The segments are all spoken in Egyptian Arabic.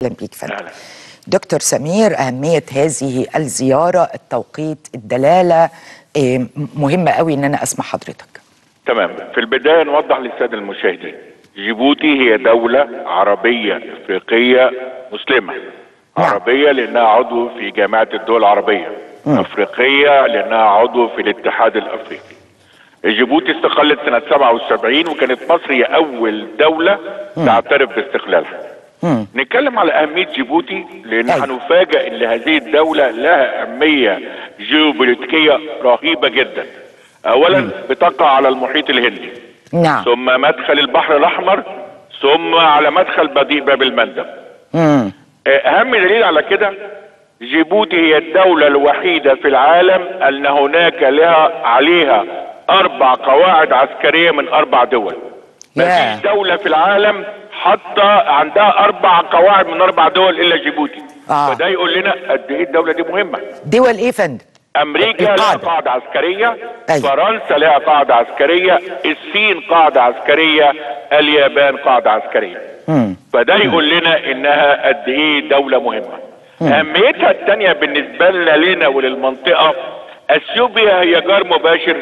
اهلا بيك فندم أهلا. دكتور سمير اهميه هذه الزياره التوقيت الدلاله إيه، مهمه قوي ان انا اسمع حضرتك تمام في البدايه نوضح للساده المشاهدين جيبوتي هي دوله عربيه افريقيه مسلمه نعم. عربيه لانها عضو في جامعه الدول العربيه افريقيه لانها عضو في الاتحاد الافريقي جيبوتي استقلت سنه 77 وكانت مصر هي اول دوله تعترف باستقلالها مم. نتكلم على أهمية جيبوتي لأن أيوة. هنفاجأ أن هذه الدولة لها أهمية جيوبوليتيكية رهيبة جدا أولا بتقع على المحيط الهندي نعم ثم مدخل البحر الأحمر ثم على مدخل بديء باب المندب مم. أهم دليل على كده جيبوتي هي الدولة الوحيدة في العالم أن هناك لها عليها أربع قواعد عسكرية من أربع دول ياه. مفيش دولة في العالم حتى عندها أربع قواعد من أربع دول إلا جيبوتي آه. فده يقول لنا قد إيه الدولة دي مهمة دول ايه فندم أمريكا لها القاعدة. قاعدة عسكرية أيوة. فرنسا لها قاعدة عسكرية الصين قاعدة عسكرية اليابان قاعدة عسكرية مم. فده يقول لنا انها قد ايه دولة مهمة اهميتها الثانية بالنسبة لنا لنا وللمنطقة اثيوبيا هي جار مباشر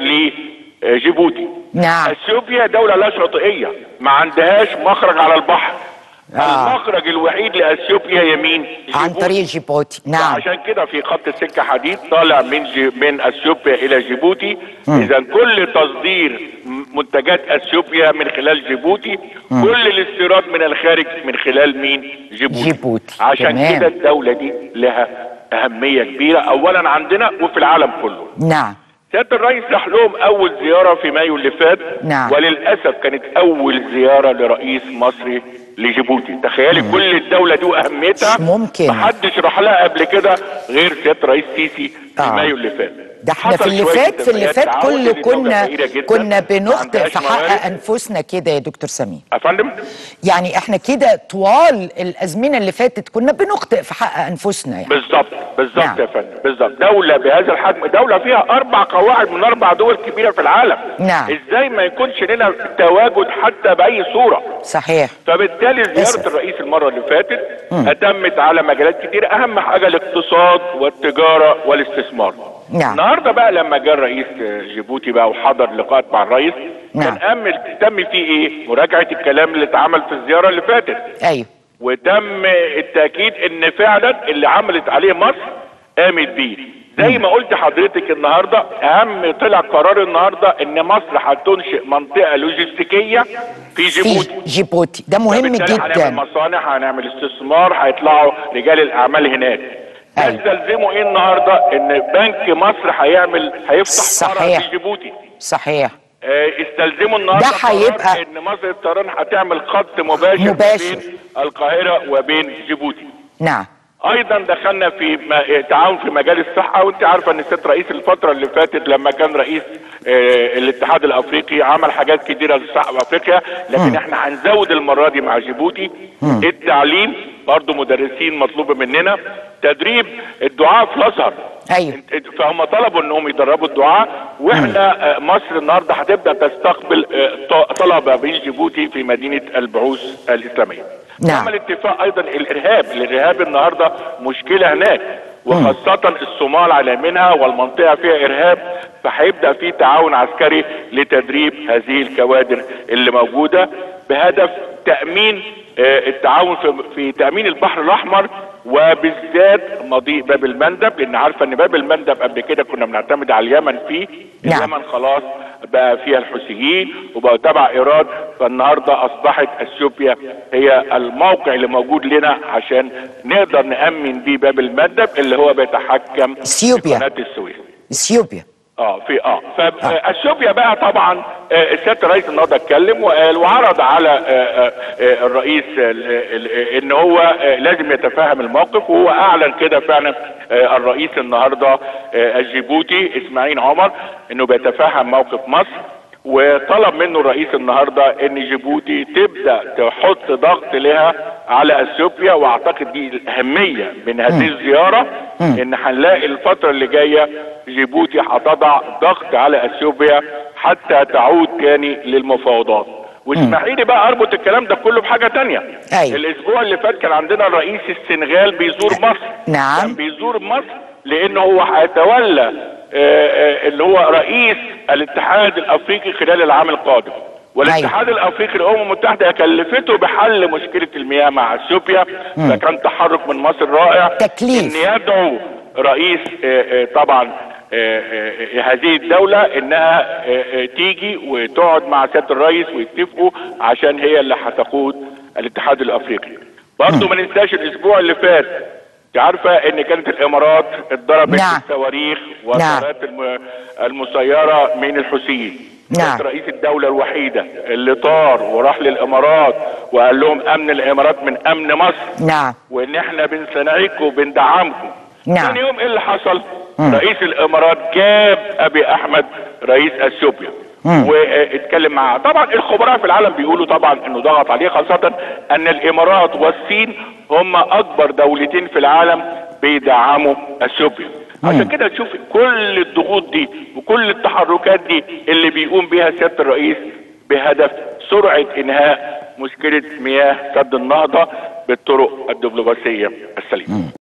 لجيبوتي نعم. اثيوبيا دولة لا شاطئية ما عندهاش مخرج على البحر آه. المخرج الوحيد لاثيوبيا يمين عن طريق جيبوتي نعم عشان كده في خط السكه حديد طالع من جي من اثيوبيا الى جيبوتي اذا كل تصدير م- منتجات اثيوبيا من خلال جيبوتي كل الاستيراد من الخارج من خلال مين جيبوتي, جيبوتي. عشان تمام. كده الدوله دي لها اهميه كبيره اولا عندنا وفي العالم كله نعم سياده الرئيس راح لهم اول زياره في مايو اللي فات نعم. وللاسف كانت اول زياره لرئيس مصري لجيبوتي تخيلي كل الدوله دي واهميتها مش ممكن. محدش راح لها قبل كده غير سياده الرئيس سيسي في آه. مايو اللي فات ده احنا في حصل اللي شوية فات في اللي اتفاقيات فات تعاون كله لأن الدولة كنا فقيرة جداً، كنا ما بنخطئ عندهاش في حق موارد. انفسنا كده يا دكتور سمير يا فندم يعني احنا كده طوال الازمنه اللي فاتت كنا بنخطئ في حق انفسنا يعني بالظبط بالظبط نعم. يا فندم بالظبط دوله بهذا الحجم دوله فيها اربع قواعد من اربع دول كبيره في العالم نعم. ازاي ما يكونش لنا تواجد حتى باي صوره صحيح فبالتالي أسف. زيارة الرئيس المرة اللي فاتت أتمت على مجالات كتير أهم حاجة الاقتصاد والتجارة والاستثمار نعم. النهارده بقى لما جاء رئيس جيبوتي بقى وحضر لقاءات مع الرئيس نعم. كان أمل تم فيه إيه؟ مراجعة الكلام اللي اتعمل في الزيارة اللي فاتت ايوه وتم التأكيد إن فعلا اللي عملت عليه مصر قامت بيه زي ما قلت حضرتك النهارده اهم طلع قرار النهارده ان مصر هتنشئ منطقه لوجستيكيه في جيبوتي في جيبوتي ده مهم فبالتالي هنعمل جدا مصانع هنعمل استثمار هيطلعوا رجال الاعمال هناك أيوة. يستلزموا ايه النهارده ان بنك مصر هيعمل هيفتح فرع صحيح. في جيبوتي صحيح آه، استلزموا النهارده ده قرار هيبقى- ان مصر الطيران هتعمل خط مباشر, مباشر. بين القاهره وبين جيبوتي نعم ايضا دخلنا في م- تعاون في مجال الصحه وانت عارفه ان السيد رئيس الفتره اللي فاتت لما كان رئيس آه، الاتحاد الافريقي عمل حاجات كتيره للصحه في افريقيا لكن احنا هنزود المره دي مع جيبوتي التعليم برضه مدرسين مطلوب مننا تدريب الدعاء في الازهر ايوه فهم طلبوا انهم يدربوا الدعاء واحنا آه، مصر النهارده هتبدا تستقبل آه، ط- طلبه من جيبوتي في مدينه البعوث الاسلاميه. نعم. عمل اتفاق ايضا الارهاب، الارهاب النهارده مشكله هناك وخاصة الصومال على منها والمنطقة فيها إرهاب فهيبدأ في تعاون عسكري لتدريب هذه الكوادر اللي موجودة بهدف تأمين آه، التعاون في, في تأمين البحر الأحمر وبالذات مضيق باب المندب لأن عارفة إن باب المندب قبل كده كنا بنعتمد على اليمن فيه نعم. اليمن خلاص بقى فيها الحوثيين وبقوا تبع ايران فالنهارده اصبحت اثيوبيا هي الموقع اللي موجود لنا عشان نقدر نامن بيه باب المندب اللي هو بيتحكم إثيوبيا. في قناه السويس اثيوبيا اه في اه فاثيوبيا بقى طبعا آه، سياده الرئيس النهارده اتكلم وقال وعرض على آه، آه، آه، الرئيس آه، ال- ال- ان هو آه، لازم يتفهم الموقف وهو اعلن كده فعلا آه، الرئيس النهارده آه، الجيبوتي اسماعيل عمر انه بيتفهم موقف مصر وطلب منه الرئيس النهارده ان جيبوتي تبدا تحط ضغط لها على اثيوبيا واعتقد دي الاهميه من هذه الزياره ان هنلاقي الفتره اللي جايه جيبوتي هتضع ضغط على اثيوبيا حتى تعود تاني للمفاوضات واسمحي لي بقى اربط الكلام ده كله بحاجه تانية أيوة. الاسبوع اللي فات كان عندنا رئيس السنغال بيزور مصر نعم. كان بيزور مصر لانه هو هيتولى آه، آه، اللي هو رئيس الاتحاد الافريقي خلال العام القادم والاتحاد الافريقي الامم المتحده كلفته بحل مشكله المياه مع اثيوبيا فكان تحرك من مصر رائع تكليف. ان يدعو رئيس آه، آه، طبعا آه، آه، هذه الدولة انها آه، آه، تيجي وتقعد مع سيادة الرئيس ويتفقوا عشان هي اللي هتقود الاتحاد الافريقي برضه ما ننساش الاسبوع اللي فات انت عارفة ان كانت الامارات اتضربت نعم. بالصواريخ نعم. والطائرات الم- المسيرة من الحوثيين نعم. كانت رئيس الدولة الوحيدة اللي طار وراح للامارات وقال لهم امن الامارات من امن مصر نعم وان احنا بنساندكم وبندعمكم نعم. ثاني يوم ايه اللي حصل رئيس الامارات جاب ابي احمد رئيس اثيوبيا واتكلم معاه طبعا الخبراء في العالم بيقولوا طبعا انه ضغط عليه خاصة ان الامارات والصين هم اكبر دولتين في العالم بيدعموا اثيوبيا عشان كده تشوف كل الضغوط دي وكل التحركات دي اللي بيقوم بيها سيادة الرئيس بهدف سرعة انهاء مشكلة مياه سد النهضة بالطرق الدبلوماسية السليمة